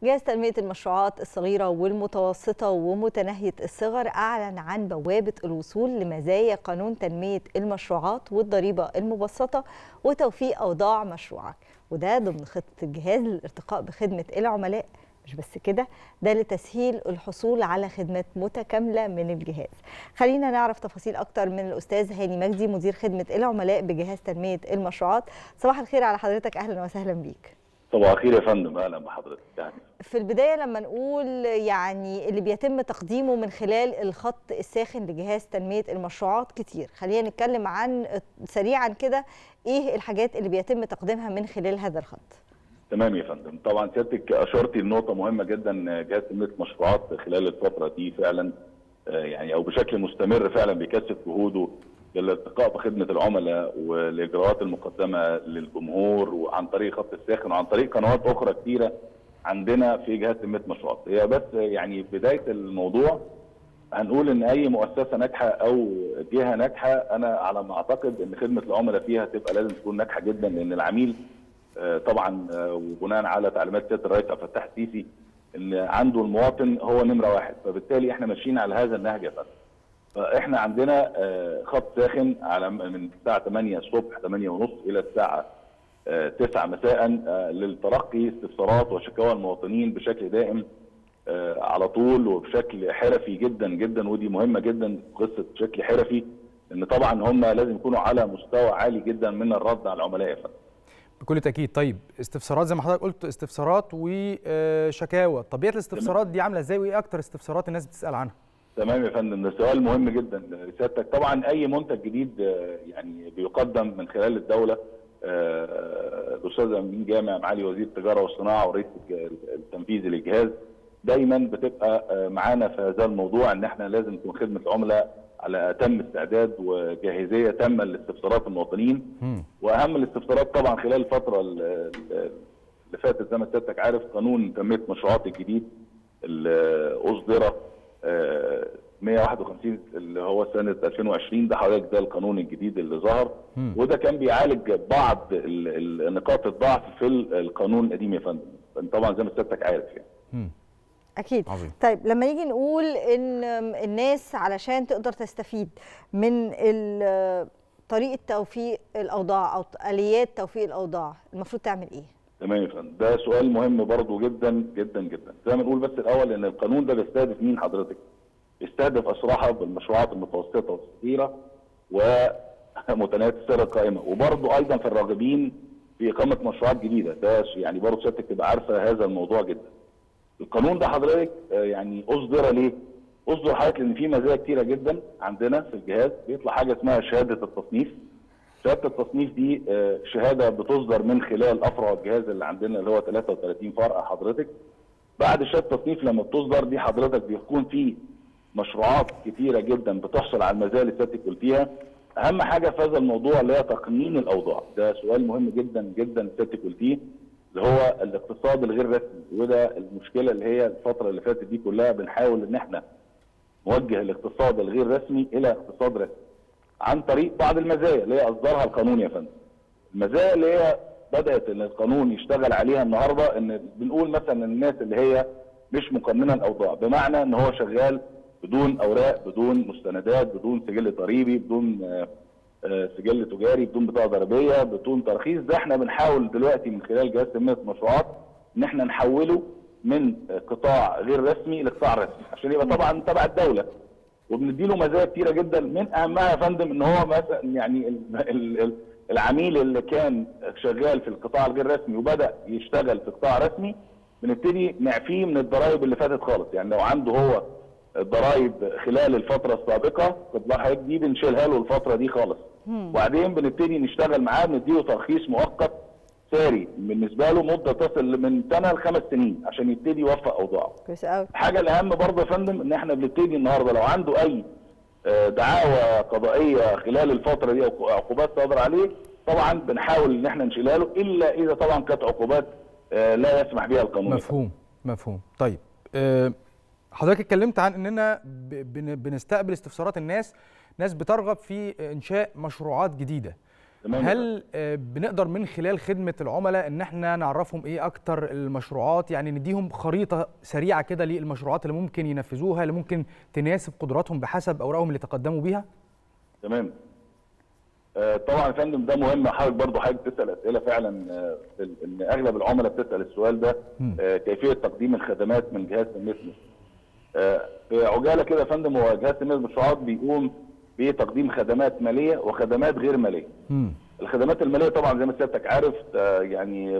جهاز تنمية المشروعات الصغيرة والمتوسطة ومتناهية الصغر أعلن عن بوابة الوصول لمزايا قانون تنمية المشروعات والضريبة المبسطة وتوفيق أوضاع مشروعك وده ضمن خطة الجهاز للارتقاء بخدمة العملاء مش بس كده ده لتسهيل الحصول على خدمات متكاملة من الجهاز خلينا نعرف تفاصيل أكتر من الأستاذ هاني مجدي مدير خدمة العملاء بجهاز تنمية المشروعات صباح الخير على حضرتك أهلا وسهلا بيك صباح الخير يا فندم اهلا بحضرتك يعني في البداية لما نقول يعني اللي بيتم تقديمه من خلال الخط الساخن لجهاز تنمية المشروعات كتير خلينا نتكلم عن سريعا كده ايه الحاجات اللي بيتم تقديمها من خلال هذا الخط تمام يا فندم طبعا سيادتك اشرتي لنقطه مهمه جدا جهاز تنميه المشروعات خلال الفتره دي فعلا يعني او بشكل مستمر فعلا بيكثف جهوده للارتقاء بخدمه العملاء والاجراءات المقدمه للجمهور وعن طريق خط الساخن وعن طريق قنوات اخرى كثيره عندنا في جهاز تنميه المشروعات هي بس يعني بدايه الموضوع هنقول ان اي مؤسسه ناجحه او جهه ناجحه انا على ما اعتقد ان خدمه العملاء فيها تبقى لازم تكون ناجحه جدا لان العميل طبعا وبناء على تعليمات سياده الرئيس عبد الفتاح السيسي ان عنده المواطن هو نمره واحد فبالتالي احنا ماشيين على هذا النهج يا فندم. فاحنا عندنا خط ساخن على من الساعه 8 الصبح 8 ونص الى الساعه 9 مساء للتلقي استفسارات وشكاوى المواطنين بشكل دائم على طول وبشكل حرفي جدا جدا ودي مهمه جدا قصه بشكل حرفي ان طبعا هم لازم يكونوا على مستوى عالي جدا من الرد على العملاء يا فندم. بكل تاكيد طيب استفسارات زي ما حضرتك قلت استفسارات وشكاوى طبيعه الاستفسارات دي عامله ازاي وايه اكتر استفسارات الناس بتسال عنها تمام يا فندم ده سؤال مهم جدا سيادتك طبعا اي منتج جديد يعني بيقدم من خلال الدوله الاستاذ امين جامع معالي وزير التجاره والصناعه ورئيس التنفيذي للجهاز دايما بتبقى معانا في هذا الموضوع ان احنا لازم تكون خدمه العملاء على اتم استعداد وجاهزيه تامه لاستفسارات المواطنين واهم الاستفسارات طبعا خلال الفتره اللي فاتت زي ما سيادتك عارف قانون تنميه المشروعات الجديد اللي اصدر 151 اللي هو سنه 2020 ده حضرتك ده القانون الجديد اللي ظهر وده كان بيعالج بعض نقاط الضعف في القانون القديم يا فندم طبعا زي ما سيادتك عارف يعني اكيد عظيم. طيب لما نيجي نقول ان الناس علشان تقدر تستفيد من طريقه توفيق الاوضاع او اليات توفيق الاوضاع المفروض تعمل ايه تمام يا فندم ده سؤال مهم برضه جدا جدا جدا زي ما نقول بس الاول ان القانون ده بيستهدف مين حضرتك يستهدف اصحاب المشروعات المتوسطه والصغيره ومتناهيه السعر القائمه وبرضه ايضا في الراغبين في اقامه مشروعات جديده ده يعني برضه سيادتك تبقى عارفه هذا الموضوع جدا القانون ده حضرتك يعني اصدر ليه؟ اصدر حضرتك لان في مزايا كتيره جدا عندنا في الجهاز بيطلع حاجه اسمها شهاده التصنيف. شهاده التصنيف دي شهاده بتصدر من خلال افرع الجهاز اللي عندنا اللي هو 33 فرع حضرتك. بعد شهاده التصنيف لما بتصدر دي حضرتك بيكون في مشروعات كتيره جدا بتحصل على المزايا اللي سيادتك قلتيها. اهم حاجه في هذا الموضوع اللي هي تقنين الاوضاع، ده سؤال مهم جدا جدا سيادتك قلتيه. اللي هو الاقتصاد الغير رسمي وده المشكله اللي هي الفتره اللي فاتت دي كلها بنحاول ان احنا نوجه الاقتصاد الغير رسمي الى اقتصاد رسمي عن طريق بعض المزايا اللي هي اصدرها القانون يا فندم. المزايا اللي هي بدات ان القانون يشتغل عليها النهارده ان بنقول مثلا الناس اللي هي مش مقننه الاوضاع بمعنى ان هو شغال بدون اوراق بدون مستندات بدون سجل ضريبي بدون سجل تجاري بدون بطاقه ضريبيه بدون ترخيص ده احنا بنحاول دلوقتي من خلال جهاز تنميه المشروعات ان احنا نحوله من قطاع غير رسمي لقطاع رسمي عشان يبقى طبعا تبع الدوله وبنديله مزايا كتيره جدا من اهمها يا فندم ان هو مثلا يعني العميل اللي كان شغال في القطاع الغير رسمي وبدا يشتغل في قطاع رسمي بنبتدي نعفيه من الضرائب اللي فاتت خالص يعني لو عنده هو الضرائب خلال الفتره السابقه حضرتك دي بنشيلها له الفتره دي خالص وبعدين بنبتدي نشتغل معاه بنديله ترخيص مؤقت ساري بالنسبه له مده تصل من سنه لخمس سنين عشان يبتدي يوفق اوضاعه. كويس قوي. الحاجه الاهم برضه يا فندم ان احنا بنبتدي النهارده لو عنده اي دعاوى قضائيه خلال الفتره دي او عقوبات صادره عليه طبعا بنحاول ان احنا نشيلها له الا اذا طبعا كانت عقوبات لا يسمح بها القانون. مفهوم مفهوم طيب حضرتك اتكلمت عن اننا بنستقبل استفسارات الناس ناس بترغب في انشاء مشروعات جديده تمام يا هل آه، بنقدر من خلال خدمه العملاء ان احنا نعرفهم ايه اكتر المشروعات يعني نديهم خريطه سريعه كده للمشروعات اللي ممكن ينفذوها اللي ممكن تناسب قدراتهم بحسب اوراقهم اللي تقدموا بيها تمام آه، طبعا يا فندم ده مهم حضرتك برضه حضرتك تسال اسئله فعلا آه، ال- ان اغلب العملاء بتسال السؤال ده مم. آه، كيفيه تقديم الخدمات من جهاز تنميه المشروعات. آه، في عجاله كده يا فندم هو جهاز تنميه المشروعات بيقوم بتقديم خدمات ماليه وخدمات غير ماليه. امم الخدمات الماليه طبعا زي ما سيادتك عارف آه، يعني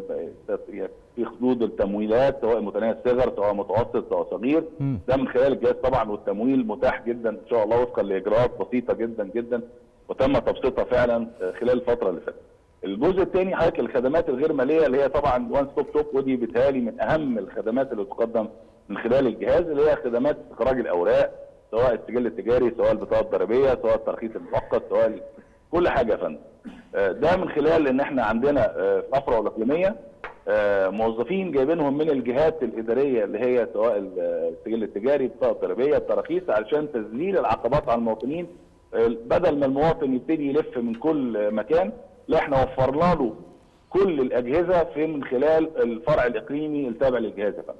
في خطوط التمويلات سواء متناهي الصغر سواء متوسط سواء صغير مم. ده من خلال الجهاز طبعا والتمويل متاح جدا ان شاء الله وفقا لاجراءات بسيطه جدا جدا وتم تبسيطها فعلا آه، خلال الفتره اللي فاتت. الجزء الثاني حضرتك الخدمات الغير ماليه اللي هي طبعا وان ستوب توب ودي بتهيألي من اهم الخدمات اللي تقدم من خلال الجهاز اللي هي خدمات استخراج الاوراق سواء السجل التجاري سواء البطاقه الضريبيه سواء الترخيص المؤقت سواء ال- كل حاجه يا فندم. آه، ده من خلال ان احنا عندنا آه، في افرع الاقليميه آه، موظفين جايبينهم من الجهات الاداريه اللي هي سواء ال- السجل التجاري البطاقه الضريبيه التراخيص علشان تذليل العقبات على المواطنين آه، بدل ما المواطن يبتدي يلف من كل آه، مكان لا احنا وفرنا له كل الاجهزه في من خلال الفرع الاقليمي التابع للجهاز يا فندم.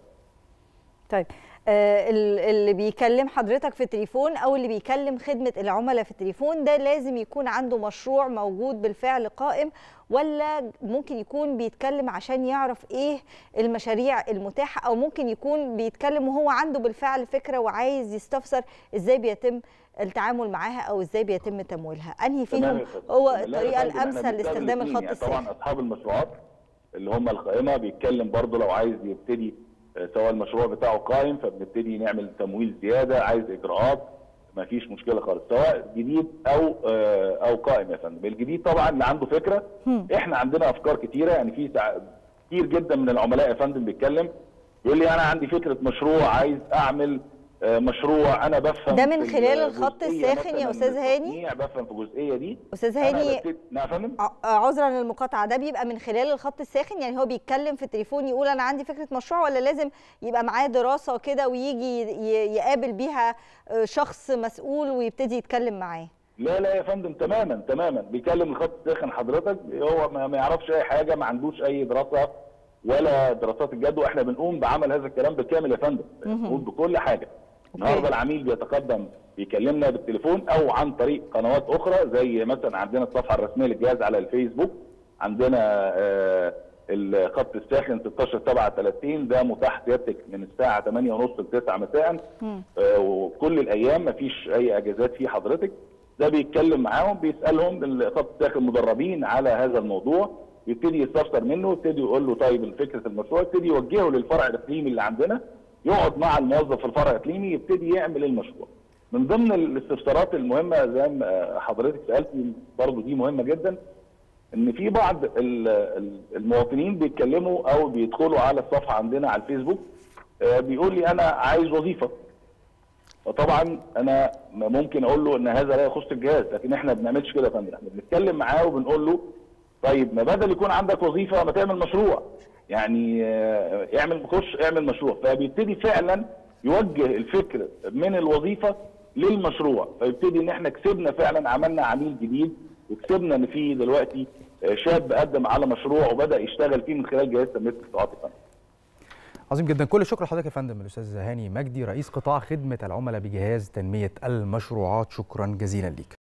طيب آه، ال- اللي بيكلم حضرتك في التليفون او اللي بيكلم خدمه العملاء في التليفون ده لازم يكون عنده مشروع موجود بالفعل قائم ولا ممكن يكون بيتكلم عشان يعرف ايه المشاريع المتاحه او ممكن يكون بيتكلم وهو عنده بالفعل فكره وعايز يستفسر ازاي بيتم التعامل معاها او ازاي بيتم تمويلها انهي تمام فيهم يا فندم. هو لا يا الطريقه فندم، احنا الامثل بنستخدم لاستخدام الاثنين. الخط يعني الساخن طبعا اصحاب المشروعات اللي هم القائمه بيتكلم برضه لو عايز يبتدي آه، سواء المشروع بتاعه قائم فبنبتدي نعمل تمويل زياده عايز اجراءات ما فيش مشكله خالص سواء جديد او آه، او قائم يا فندم الجديد طبعا اللي عنده فكره هم. احنا عندنا افكار كتيره يعني في سع- كتير جدا من العملاء يا فندم بيتكلم يقول لي انا عندي فكره مشروع عايز اعمل آه، مشروع انا بفهم ده من في خلال الخط الجزئية الساخن يا مثلاً أستاذ هاني؟ التصنيع، بفهم في الجزئيه دي استاذ أنا هاني ببتدي- نعم يا فندم ع- عذرا للمقاطعه ده بيبقى من خلال الخط الساخن يعني هو بيتكلم في التليفون يقول انا عندي فكره مشروع ولا لازم يبقى معاه دراسه كده ويجي ي- يقابل بيها آه، شخص مسؤول ويبتدي يتكلم معاه لا لا يا فندم تماما تماما بيكلم الخط الساخن حضرتك هو ما ما يعرفش اي حاجه ما عندوش اي دراسه ولا دراسات الجدوى احنا بنقوم بعمل هذا الكلام بالكامل يا فندم بنقول بكل حاجه النهارده العميل بيتقدم بيكلمنا بالتليفون او عن طريق قنوات اخرى زي مثلا عندنا الصفحه الرسميه للجهاز على الفيسبوك عندنا آه الخط الساخن 16 7 30 ده متاح سيادتك من الساعه 8 ونص ل 9 مساء آه وكل الايام مفيش اي اجازات فيه حضرتك ده بيتكلم معاهم بيسالهم الخط الساخن مدربين على هذا الموضوع يبتدي يستفسر منه يبتدي يقول له طيب فكره المشروع يبتدي يوجهه للفرع الاقليمي اللي عندنا يقعد مع الموظف في الفرع الاقليمي يبتدي يعمل المشروع من ضمن الاستفسارات المهمه زي ما حضرتك سالتي برضه دي مهمه جدا ان في بعض ال- ال- المواطنين بيتكلموا او بيدخلوا على الصفحه عندنا على الفيسبوك آه، بيقول لي انا عايز وظيفه وطبعا انا ممكن اقول له ان هذا لا يخص الجهاز لكن احنا ما بنعملش كده يا فندم احنا بنتكلم معاه وبنقول له طيب ما بدل يكون عندك وظيفه ما تعمل مشروع يعني آه، اعمل خش اعمل مشروع فبيبتدي فعلا يوجه الفكر من الوظيفه للمشروع فيبتدي ان احنا كسبنا فعلا عملنا عميل جديد وكسبنا ان في دلوقتي آه، شاب قدم على مشروع وبدا يشتغل فيه من خلال جهاز تنميه الاستطاعات يا فندم. عظيم جدا كل الشكر لحضرتك يا فندم الاستاذ هاني مجدي رئيس قطاع خدمه العملاء بجهاز تنميه المشروعات شكرا جزيلا ليك